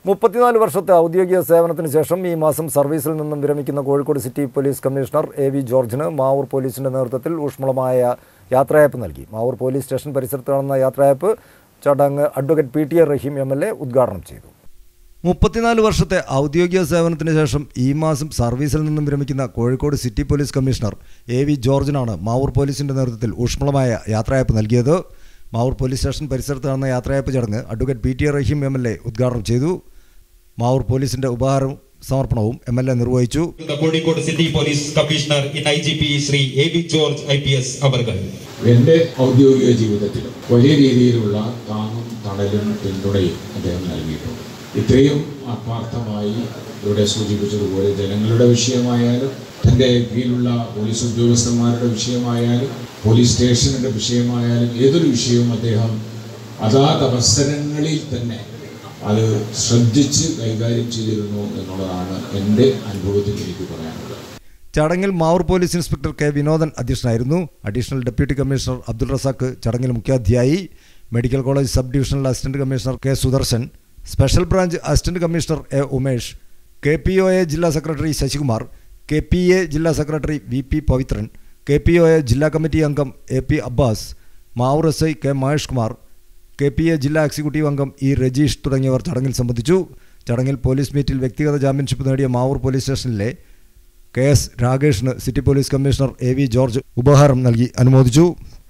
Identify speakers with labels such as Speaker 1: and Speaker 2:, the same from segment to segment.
Speaker 1: മുപ്പത്തിനാല് വർഷത്തെ ഔദ്യോഗിക സേവനത്തിന് ശേഷം ഈ മാസം സർവീസിൽ നിന്നും വിരമിക്കുന്ന Kozhikode city police commissioner A V ജോർജിന് മാവൂർ പോലീസിന്റെ നേതൃത്വത്തിൽ ഊഷ്മളമായ യാത്രയയപ്പ് നൽകി മാവൂർ പോലീസ് സ്റ്റേഷൻ പരിസരത്ത് നടന്ന യാത്രയയപ്പ് ചടങ്ങ് advocate P T A Rahim M L A ഉദ്ഘാടനം ചെയ്തു മുപ്പത്തിനാല് വർഷത്തെ ഔദ്യോഗിക സേവനത്തിന് ശേഷം ഈ മാസം സർവീസിൽ നിന്നും വിരമിക്കുന്ന Kozhikode city police commissioner A V ജോർജിനാണ് മാവൂർ പോലീസിന്റെ നേതൃത്വത്തിൽ ഊഷ്മളമായ യാത്രയയപ്പ് നൽകിയത് മാവൂർ പോലീസ് സ്റ്റേഷൻ പരിസരത്ത് നടന്ന യാത്രയയപ്പ് ചടങ്ങ് advocate P T A Rahim M L A ഉദ്ഘാടനം ചെയ്തു മാവൂർ പോലീസിന്റെ ഉപഹാരം സമർപ്പണവും എം എൽ എ നിർവഹിച്ചു
Speaker 2: the Kozhikode City Police Commissioner in IGP Shri A V George I P S അവർകൾ
Speaker 3: എൻ്റെ ഔദ്യോഗിക ജീവിതത്തിലും വലിയ രീതിയിലുള്ള താങ്ങും തണലും പിന്തുണയും അദ്ദേഹം നൽകിയിട്ടുണ്ട് ഇത്രയും ആത്മാർത്ഥമായി ഇവിടെ സൂചിപ്പിച്ചതുപോലെ ജനങ്ങളുടെ വിഷയമായാലും തൻ്റെ കീഴിലുള്ള പോലീസ് ഉദ്യോഗസ്ഥന്മാരുടെ വിഷയമായാലും പോലീസ് സ്റ്റേഷനുടെ വിഷയമായാലും ഏതൊരു വിഷയവും അദ്ദേഹം അതാത് അവസരങ്ങളിൽ തന്നെ അത് ശ്രദ്ധിച്ച് കൈകാര്യം ചെയ്തിരുന്നു എന്നുള്ളതാണ് എൻ്റെ അനുഭവത്തിൽ എനിക്ക് പറയാനുള്ളത്
Speaker 1: ചടങ്ങിൽ Mavoor police inspector K Vinodan അധ്യക്ഷനായിരുന്നു additional deputy commissioner Abdul Razak ചടങ്ങിൽ മുഖ്യാധ്യായി medical college sub divisional assistant commissioner K Sudarshan special branch assistant commissioner A Umesh K P O A ജില്ലാ secretary Sasikumar K P A ജില്ലാ secretary V P Pavithran K P O A ജില്ലാ committee അംഗം A P Abbas Mavoor S I K Mahesh Kumar K P A ജില്ലാ executive അംഗം E Rajeesh തുടങ്ങിയവർ ചടങ്ങിൽ സംബന്ധിച്ചു ചടങ്ങിൽ പോലീസ് മീറ്റിൽ വ്യക്തിഗത ചാമ്പ്യൻഷിപ്പ് നേടിയ മാവൂർ പോലീസ് സ്റ്റേഷനിലെ കെ എസ് രാകേഷിന് city police commissioner A V George ഉപഹാരം നൽകി അനുമോദിച്ചു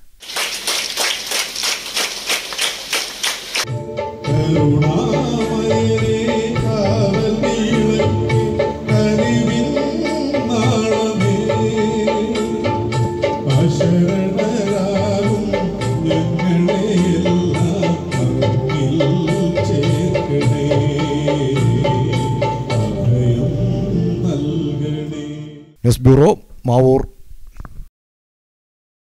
Speaker 4: കരുണാമയനേ കാവൽ നീളയ്ക്ക് അറിവിൻ നാളമേ അശരണരാകും ഞങ്ങളെയെല്ലാം തമ്മിൽ ചേർക്കണേ അഭയം നൽകണേ
Speaker 1: ന്യൂസ് ബ്യൂറോ മാവൂർ